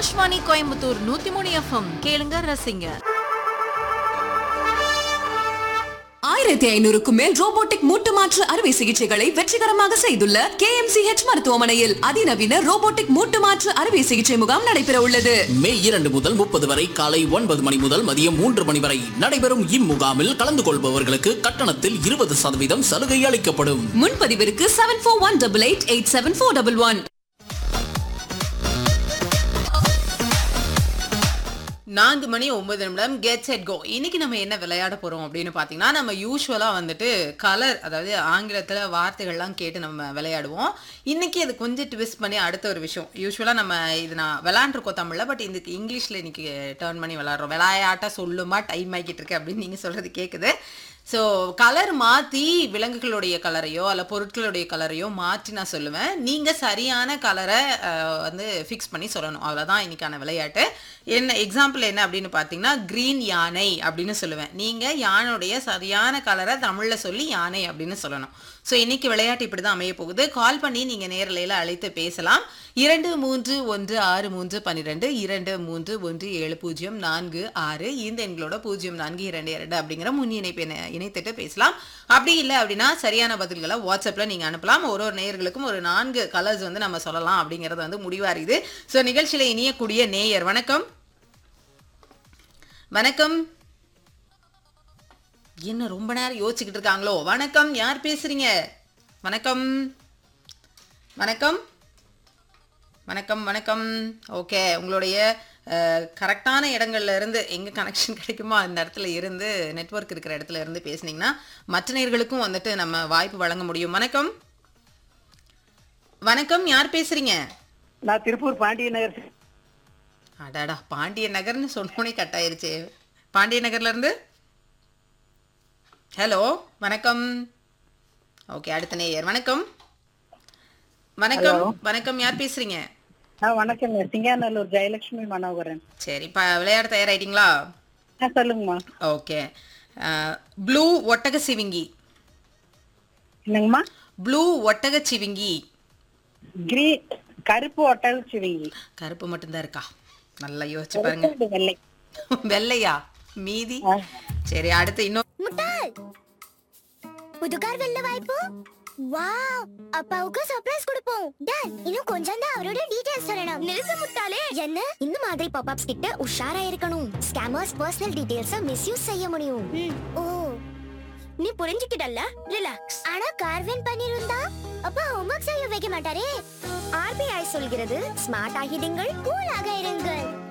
ஆகாஷ்வாணி கோயம்புத்தூர் நூத்தி மூணு எஃப்எம் கேளுங்க ரசிங்க ஆயிரத்தி ஐநூறுக்கும் மேல் ரோபோட்டிக் மூட்டு மாற்று அறுவை சிகிச்சைகளை வெற்றிகரமாக செய்துள்ள கே மருத்துவமனையில் அதிநவீன ரோபோட்டிக் மூட்டு மாற்று அறுவை சிகிச்சை முகாம் நடைபெற உள்ளது மே இரண்டு முதல் முப்பது வரை காலை ஒன்பது மணி முதல் மதியம் மூன்று மணி வரை நடைபெறும் இம்முகாமில் கலந்து கொள்பவர்களுக்கு கட்டணத்தில் இருபது சதவீதம் சலுகை அளிக்கப்படும் முன்பதிவிற்கு seven four one double eight eight seven four double one நான்கு மணி ஒன்பது நிமிடம் கெட் செட் கோ இன்னைக்கு நம்ம என்ன விளையாட போறோம் அப்படின்னு பார்த்தீங்கன்னா நம்ம யூஸ்வலா வந்துட்டு கலர் அதாவது ஆங்கிலத்தில் வார்த்தைகள்லாம் கேட்டு நம்ம விளையாடுவோம் இன்னைக்கு அது கொஞ்சம் ட்விஸ்ட் பண்ணி அடுத்த ஒரு விஷயம் யூஸ்வலாக நம்ம இது நான் விளையாண்டுருக்கோம் தமிழில் பட் இதுக்கு இங்கிலீஷில் இன்னைக்கு டேர்ன் பண்ணி விளையாடுறோம் விளையாட்டா சொல்லுமா டைம் ஆகிட்டு இருக்கு அப்படின்னு நீங்கள் சொல்றது கேட்குது ஸோ கலர் மாற்றி விலங்குகளுடைய கலரையோ அல்ல பொருட்களுடைய கலரையோ மாற்றி நான் சொல்லுவேன் நீங்கள் சரியான கலரை வந்து ஃபிக்ஸ் பண்ணி சொல்லணும் அவ்வளோதான் இன்னைக்கான விளையாட்டு என்ன எக்ஸாம்பிள் என்ன அப்படின்னு பார்த்தீங்கன்னா க்ரீன் யானை அப்படின்னு சொல்லுவேன் நீங்கள் யானையுடைய சரியான கலரை தமிழில் சொல்லி யானை அப்படின்னு சொல்லணும் ஸோ இன்னைக்கு விளையாட்டு இப்படி தான் அமைய போகுது கால் பண்ணி நீங்கள் நேரலையில் அழைத்து பேசலாம் இரண்டு மூன்று ஒன்று ஆறு மூன்று பன்னிரெண்டு இரண்டு மூன்று ஒன்று ஏழு பூஜ்ஜியம் நான்கு ஆறு இந்த எண்களோட பூஜ்ஜியம் நான்கு இரண்டு இரண்டு அப்படிங்கிற முன் இணைப்பு இணை- இணைத்துட்டு பேசலாம் அப்படி இல்லை அப்படின்னா சரியான பதில்களை வாட்ஸ்அப்பில் நீங்கள் அனுப்பலாம் ஒரு ஒரு நேயர்களுக்கும் ஒரு நான்கு கலர்ஸ் வந்து நம்ம சொல்லலாம் அப்படிங்கிறது வந்து முடிவாரிது ஸோ நிகழ்ச்சியில் இனியக்கூடிய நேயர் வணக்கம் வணக்கம் என்ன ரொம்ப நேரம் யோசிச்சுக்கிட்டு இருக்காங்களோ வணக்கம் யார் பேசுறீங்க வணக்கம் வணக்கம் வணக்கம் வணக்கம் ஓகே உங்களுடைய கரெக்டான இடங்கள்ல இருந்து எங்க கனெக்ஷன் கிடைக்குமோ அந்த இடத்துல இருந்து நெட்வொர்க் இருக்கிற இடத்துல இருந்து பேசுனீங்கன்னா மற்ற நேர்களுக்கும் வந்துட்டு நம்ம வாய்ப்பு வழங்க முடியும் வணக்கம் வணக்கம் யார் பேசுறீங்க நான் திருப்பூர் பாண்டிய நகர் அடாடா பாண்டிய நகர்னு சொன்னோனே கட் ஆயிருச்சு பாண்டிய நகர்ல இருந்து ஹலோ வணக்கம் ஓகே அடுத்த நேயர் வணக்கம் வணக்கம் வணக்கம் யார் பேசுறீங்க ஆ வணக்கங்க சிங்காநல்லூர் ஜெயலட்சுமி மனோகரன் சரி இப்போ விளையாட தயாராயிட்டீங்களா ஆ சொல்லுங்கம்மா ஓகே ப்ளூ ஒட்டக சிவிங்கி என்னங்கம்மா ப்ளூ ஒட்டக சிவிங்கி கிரீன் கருப்பு ஒட்டக சிவிங்கி கருப்பு மட்டும்தான் இருக்கா நல்லா யோசிச்சு பாருங்க இது வெள்ளை வெள்ளையா மீதி சரி அடுத்து இன்னும் முட்டாள் புது கார் வெல்ல வாய்ப்பு வாவ் அப்பாவுக்கு சர்ப்ரைஸ் கொடுப்போம் டன் இன்னும் கொஞ்சம் தான் அவரோட டீடைல்ஸ் சொல்லணும் நிறுத்து முட்டாளே என்ன இந்த மாதிரி பாப்அப்ஸ் கிட்ட உஷாரா இருக்கணும் ஸ்கேமர்ஸ் பர்சனல் டீடைல்ஸ மிஸ்யூஸ் செய்ய முடியும் ஓ நீ புரிஞ்சுக்கிட்டல்ல ரிலாக்ஸ் ஆனா கார்வென் பண்ணிருந்தா அப்ப ஹோம்வொர்க் செய்ய வைக்க மாட்டாரே ஆர்பிஐ சொல்கிறது ஸ்மார்ட் ஆகிடுங்கள் கூலாக